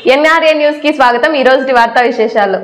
NRA news కి స్వాగతం ఈ రోజుటి వార్తా విశేషాలు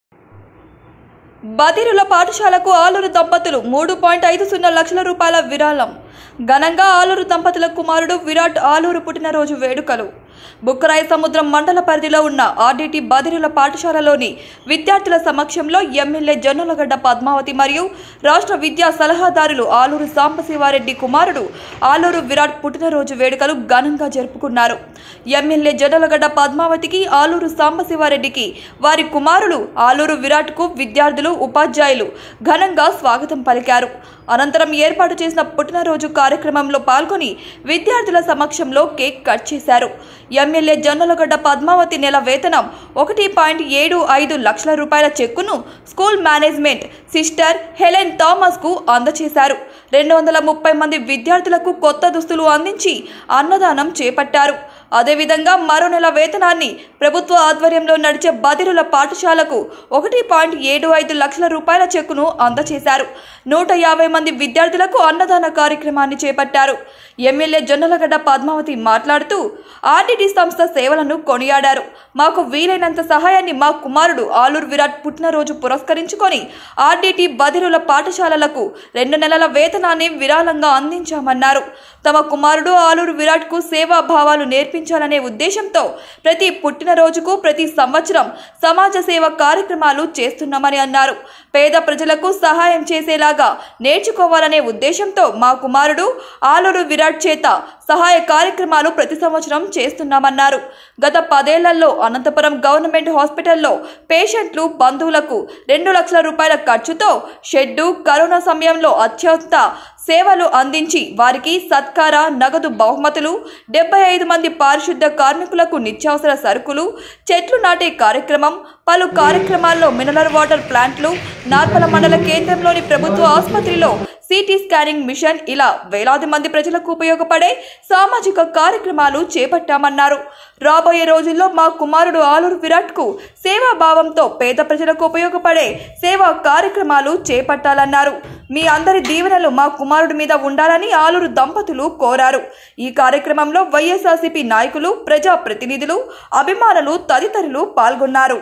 బదిరుల పాఠశాలకు ఆలూరు దంపతులు మూడు పాయింట్ ఐదు సున్నా లక్షల రూపాయల విరాళం ఘనంగా ఆలూరు దంపతుల కుమారుడు విరాట్ ఆలూరు పుట్టినరోజు వేడుకలు బుక్కరాయి సముద్రం మండల పరిధిలో ఉన్న ఆర్డీటీ బదిరుల పాఠశాలలోని విద్యార్థుల సమక్షంలో ఎమ్మెల్యే జొన్నలగడ్డ పద్మావతి మరియు రాష్ట్ర విద్యా సలహాదారులు ఆలూరు సాంబశివారెడ్డి కుమారుడు ఆలూరు విరాట్ పుట్టినరోజు వేడుకలు ఘనంగా జరుపుకున్నారు ఎమ్మెల్యే జొన్నలగడ్డ పద్మావతికి ఆలూరు సాంబశివారెడ్డికి వారి కుమారులు ఆలూరు విరాట్కు విద్యార్థులు ఉపాధ్యాయులు ఘనంగా స్వాగతం పలికారు అనంతరం ఏర్పాటు చేసిన పుట్టినరోజు కార్యక్రమంలో పాల్గొని విద్యార్థుల సమక్షంలో కేక్ కట్ చేశారు ఎమ్మెల్యే జొన్నలగడ్డ పద్మావతి నెల వేతనం ఒకటి పాయింట్ ఏడు ఐదు లక్షల రూపాయల చెక్కును school management sister Helen Thomas కు అందజేశారు రెండు వందల ముప్పై మంది విద్యార్థులకు కొత్త దుస్తులు అందించి అన్నదానం చేపట్టారు అదేవిధంగా మరో నెల వేతనాన్ని ప్రభుత్వ ఆధ్వర్యంలో నడిచే బదిరుల పాఠశాలకు ఒకటి పాయింట్ ఏడు ఐదు లక్షల రూపాయల చెక్కును అందజేశారు నూట యాభై మంది విద్యార్థులకు అన్నదాన కార్యక్రమాన్ని చేపట్టారు ఎమ్మెల్యే జొన్నలగడ్డ పద్మావతి మాట్లాడుతూ ఆర్టీటీ సంస్థ సేవలను కొనియాడారు మాకు వీలైనంత సహాయాన్ని మా కుమారుడు ఆలూరు విరాట్ పుట్టినరోజు పురస్కరించుకొని ఆర్టీటీ బదిరుల పాఠశాలలకు రెండు నెలల వేతనాన్ని విరాళంగా అందించామన్నారు తమ కుమారుడు ఆలూరు విరాట్కు సేవా భావాలు నేర్పించాలనే ఉద్దేశంతో ప్రతి పుట్టినరోజుకు ప్రతి సంవత్సరం సమాజ సేవ కార్యక్రమాలు చేస్తున్నామని అన్నారు పేద ప్రజలకు సహాయం చేసేలాగా నేర్చుకోవాలనే ఉద్దేశంతో మా కుమారుడు ఆలూరు విరాట్ చేత సహాయ కార్యక్రమాలు ప్రతి సంవత్సరం చేస్తున్నామన్నారు గత పదేళ్లలో అనంతపురం గవర్నమెంట్ హాస్పిటల్లో పేషెంట్లు బంధువులకు రెండు లక్షల రూపాయల ఖర్చుతో షెడ్డు కరోనా సమయంలో అత్యంత సేవలు అందించి వారికి సత్కార నగదు బహుమతులు డెబ్బై ఐదు మంది పారిశుద్ధ కార్మికులకు నిత్యావసర సరుకులు చెట్లు నాటే కార్యక్రమం పలు కార్యక్రమాల్లో మినరల్ వాటర్ ప్లాంట్లు నార్పల మండల కేంద్రంలోని ప్రభుత్వ ఆసుపత్రిలో సిటీ స్కానింగ్ మిషన్ ఇలా వేలాది మంది ప్రజలకు ఉపయోగపడే సామాజిక కార్యక్రమాలు చేపట్టామన్నారు రాబోయే రోజుల్లో మా కుమారుడు ఆలూరు విరాట్కు సేవాభావంతో పేద ప్రజలకు ఉపయోగపడే సేవా కార్యక్రమాలు చేపట్టాలన్నారు మీ అందరి దీవెనలు మా కుమారుడి మీద ఉండాలని ఆలూరు దంపతులు కోరారు ఈ కార్యక్రమంలో వైఎస్ఆర్సీపీ నాయకులు ప్రజా ప్రతినిధులు అభిమానులు తదితరులు పాల్గొన్నారు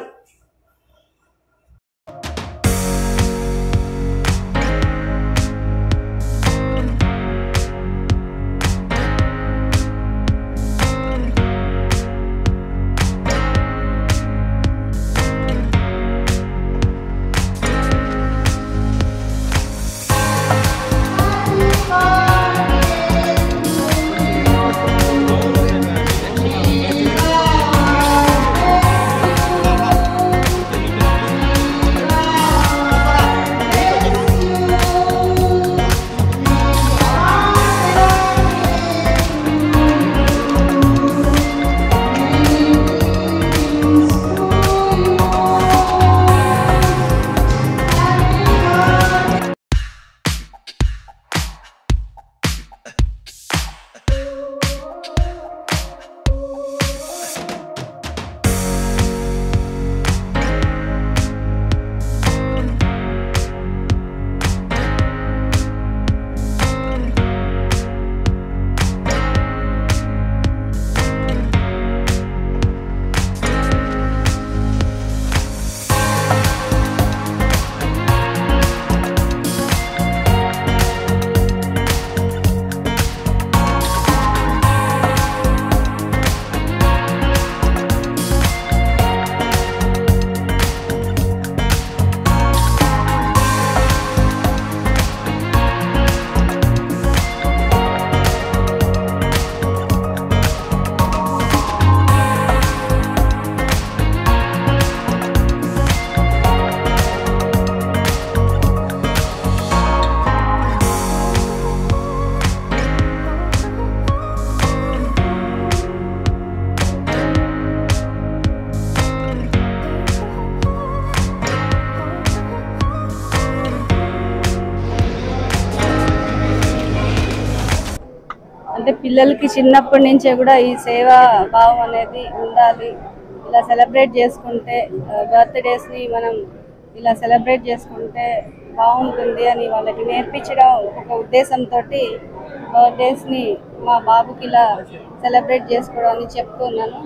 అంటే పిల్లలకి చిన్నప్పటి నుంచే కూడా ఈ సేవా భావం అనేది ఉండాలి ఇలా సెలబ్రేట్ చేసుకుంటే బర్త్డేస్ ని మనం ఇలా సెలబ్రేట్ చేసుకుంటే బాగుంటుంది అని వాళ్ళకి నేర్పించడం ఒక ఉద్దేశంతో బర్త్డేస్ ని మా బాబుకి ఇలా సెలబ్రేట్ చేసుకోవడం అని చెప్తున్నాను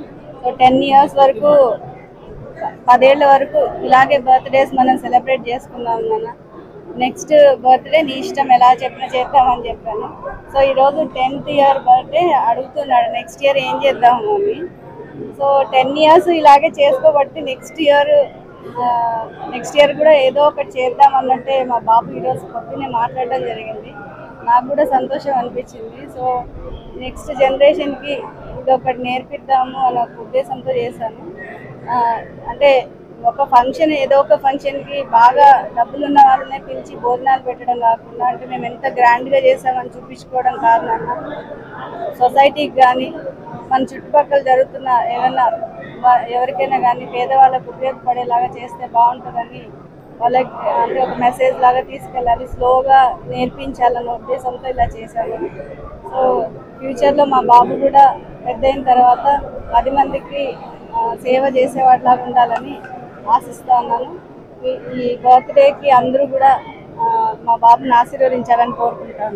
సో టెన్ ఇయర్స్ వరకు పదేళ్ల వరకు ఇలాగే బర్త్డేస్ మనం సెలబ్రేట్ చేసుకుందాం నాన్న నెక్స్ట్ బర్త్డే నీ ఇష్టం ఎలా చెప్పినా చేద్దామని చెప్పాను సో ఈరోజు టెన్త్ ఇయర్ బర్త్డే అడుగుతున్నాడు నెక్స్ట్ ఇయర్ ఏం చేద్దాం మమ్మీ సో టెన్ ఇయర్స్ ఇలాగే చేసుకోబట్టి నెక్స్ట్ ఇయర్ నెక్స్ట్ ఇయర్ కూడా ఏదో ఒకటి చేద్దాం అన్నట్టే మా బాబు ఈరోజు పొద్దున్నే మాట్లాడడం జరిగింది నాకు కూడా సంతోషం అనిపించింది సో నెక్స్ట్ జనరేషన్కి ఇది ఒకటి నేర్పిద్దాము అన్న ఒక ఉద్దేశంతో చేశాను ఆ, అంటే ఒక ఫంక్షన్ ఏదో ఒక ఫంక్షన్కి బాగా డబ్బులు ఉన్న వాళ్ళనే పిలిచి భోజనాలు పెట్టడం కాకుండా అంటే మేము ఎంత గ్రాండ్గా చేసామని చూపించుకోవడం కాదు నాన్న సొసైటీకి కానీ మన చుట్టుపక్కల జరుగుతున్న ఏమైనా వా- ఎవరికైనా కానీ పేదవాళ్ళకు ఉపయోగపడేలాగా చేస్తే బాగుంటుందని వాళ్ళకి అంటే ఒక మెసేజ్ లాగా తీసుకెళ్ళాలి స్లోగా నేర్పించాలన్న ఉద్దేశంతో ఇలా చేశాను సో ఫ్యూచర్లో మా బాబు కూడా పెద్ద అయిన తర్వాత పది మందికి ఆ, సేవ చేసేవాడిలాగా ఉండాలని ఆశిస్తా ఉన్నాను ఈ- ఈ బర్త్డేకి అందరూ కూడా ఆ, మా బాబుని ఆశీర్వదించాలని కోరుకుంటాను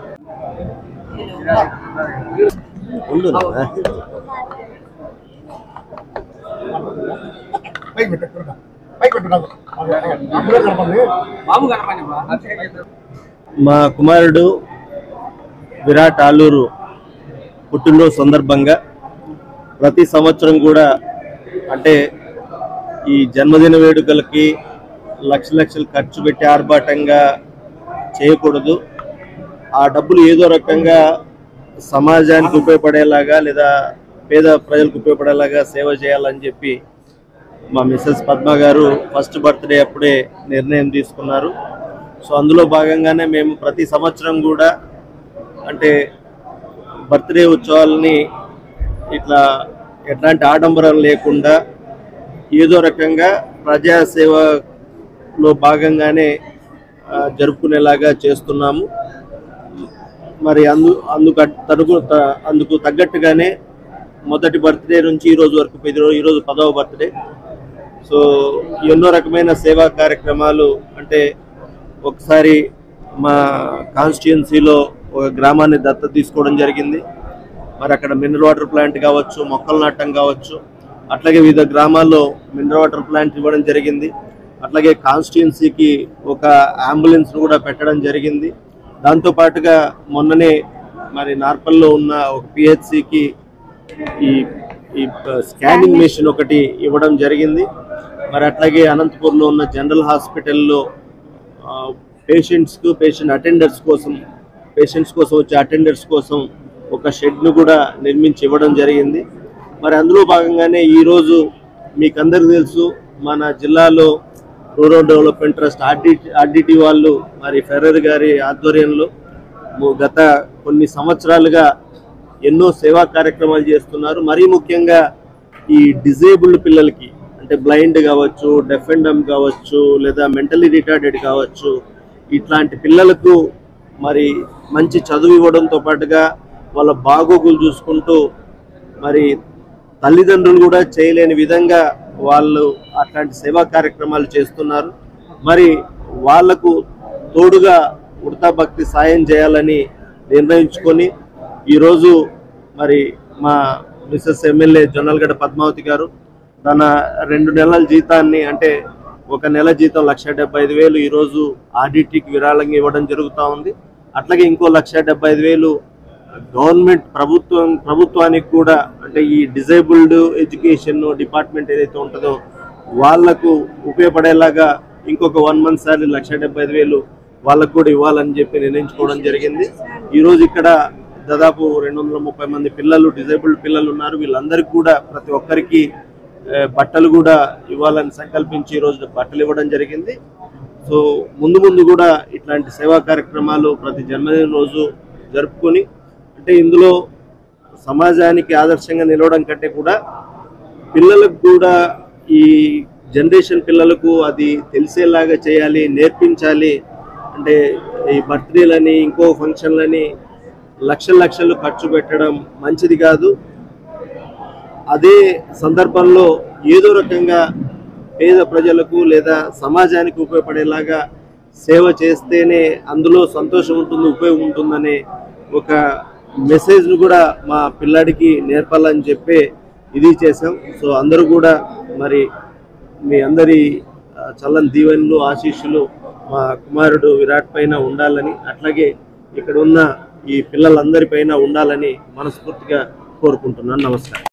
ఉండు నాన్న. పైకి పెట్టు త్వరగా. పైకి పెట్టు నాకు. అప్పుడే కనపడింది. మా కుమారుడు విరాట్ ఆలూరు పుట్టినరోజు సందర్భంగా ప్రతి సంవత్సరం కూడా అంటే ఈ జన్మదిన వేడుకలకి లక్ష లక్షలు ఖర్చు పెట్టి ఆర్భాటంగా చేయకూడదు ఆ డబ్బులు ఏదో రకంగా సమాజానికి ఉపయోగపడేలాగా లేదా పేద ప్రజలకు ఉపయోగపడేలాగా సేవ చేయాలని చెప్పి మా మిస్సెస్ పద్మ గారు ఫస్ట్ బర్త్డే అప్పుడే నిర్ణయం తీసుకున్నారు సో అందులో భాగంగానే మేము ప్రతి సంవత్సరం కూడా అంటే బర్త్డే ఉత్సవాలని ఇట్లా ఎట్లాంటి ఆడంబరం లేకుండా ఏదో రకంగా ప్రజాసేవలో భాగంగానే ఆ, జరుపుకునేలాగా చేస్తున్నాము మరి అందు అందుకు తనుకు త- అందుకు తగ్గట్టుగానే మొదటి బర్త్డే నుంచి ఈ రోజు వరకు పది రోజు ఈరోజు పదవ బర్త్డే సో ఎన్నో రకమైన సేవా కార్యక్రమాలు అంటే ఒకసారి మా కాన్స్టిట్యున్సీలో ఒక గ్రామాన్ని దత్తత తీసుకోవడం జరిగింది మరి అక్కడ మినరల్ వాటర్ ప్లాంట్ కావచ్చు మొక్కలు నాటం కావచ్చు అట్లాగే వివిధ గ్రామాల్లో మినరల్ వాటర్ ప్లాంట్ ఇవ్వడం జరిగింది అట్లాగే కాన్స్టిట్యున్సీకి ఒక అంబులెన్స్ కూడా పెట్టడం జరిగింది దాంతో పాటుగా మొన్ననే మరి నార్పల్లో ఉన్న ఒక పిహెచ్సికి ఈ ఈ స్కానింగ్ మెషిన్ ఒకటి ఇవ్వడం జరిగింది మరి అట్లాగే అనంతపూర్లో ఉన్న జనరల్ హాస్పిటల్లో పేషెంట్స్కు పేషెంట్ అటెండర్స్ కోసం పేషెంట్స్ కోసం వచ్చే అటెండర్స్ కోసం ఒక షెడ్ను కూడా నిర్మించి ఇవ్వడం జరిగింది మరి అందులో భాగంగానే ఈరోజు మీకు అందరికీ తెలుసు మన జిల్లాలో rural development trust RD RDT వాళ్ళు మరి ఫెర్రర్ గారి ఆధ్వర్యంలో ము- గత కొన్ని సంవత్సరాలుగా ఎన్నో సేవా కార్యక్రమాలు చేస్తున్నారు మరీ ముఖ్యంగా ఈ డిజేబుల్డ్ పిల్లలకి అంటే బ్లైండ్ కావచ్చు డెఫ్ అండ్ డమ్ కావచ్చు లేదా మెంటలీ రిటార్డెడ్ కావచ్చు ఇట్లాంటి పిల్లలకు మరి మంచి చదువు ఇవ్వడంతో పాటుగా వాళ్ళ బాగోగులు చూసుకుంటూ మరి తల్లిదండ్రులు కూడా చేయలేని విధంగా వాళ్ళు అట్లాంటి సేవా కార్యక్రమాలు చేస్తున్నారు మరి వాళ్లకు తోడుగా ఉడతా భక్తి సాయం చేయాలని నిర్ణయించుకొని ఈరోజు మరి మా మిస్సెస్ ఎమ్మెల్యే జొన్నలగడ్డ పద్మావతి గారు తన రెండు నెలల జీతాన్ని అంటే ఒక నెల జీతం లక్ష డెబ్బై ఐదు వేలు ఈరోజు ఆర్డిటీకి విరాళంగా ఇవ్వడం జరుగుతూ ఉంది అట్లాగే ఇంకో లక్ష డెబ్బై ఐదు వేలు గవర్నమెంట్ ప్రభుత్వం ప్రభుత్వానికి కూడా అంటే ఈ డిజేబుల్డ్ ఎడ్యుకేషన్ డిపార్ట్మెంట్ ఏదైతే ఉంటుందో వాళ్లకు ఉపయోగపడేలాగా ఇంకొక వన్ మంత్ సార్లు లక్ష డెబ్బై ఐదు వేలు వాళ్ళకు కూడా ఇవ్వాలని చెప్పి నిర్ణయించుకోవడం జరిగింది ఈ రోజు ఇక్కడ దాదాపు రెండు వందల ముప్పై మంది పిల్లలు డిజేబుల్డ్ పిల్లలు ఉన్నారు వీళ్ళందరికీ కూడా ప్రతి ఒక్కరికి ఆ, బట్టలు కూడా ఇవ్వాలని సంకల్పించి ఈ రోజు బట్టలు ఇవ్వడం జరిగింది సో ముందు ముందు కూడా ఇట్లాంటి సేవా కార్యక్రమాలు ప్రతి జన్మదిన రోజు జరుపుకొని అంటే ఇందులో సమాజానికి ఆదర్శంగా నిలవడం కంటే కూడా పిల్లలకు కూడా ఈ జనరేషన్ పిల్లలకు అది తెలిసేలాగా చేయాలి నేర్పించాలి అంటే ఈ బర్త్డేలని ఇంకో ఫంక్షన్లని లక్షల లక్షలు ఖర్చు పెట్టడం మంచిది కాదు అదే సందర్భంలో ఏదో రకంగా పేద ప్రజలకు లేదా సమాజానికి ఉపయోగపడేలాగా సేవ చేస్తేనే అందులో సంతోషం ఉంటుంది ఉపయోగం ఉంటుందనే ఒక మెసేజ్ను కూడా మా పిల్లాడికి నేర్పాలని చెప్పి ఇది చేసాం సో అందరూ కూడా మరి మీ అందరి ఆ, చల్లని దీవెనలు ఆశీస్సులు మా కుమారుడు విరాట్ పైన ఉండాలని అట్లాగే ఇక్కడ ఉన్న ఈ పిల్లలందరి పైన ఉండాలని మనస్ఫూర్తిగా కోరుకుంటున్నాను నమస్కారం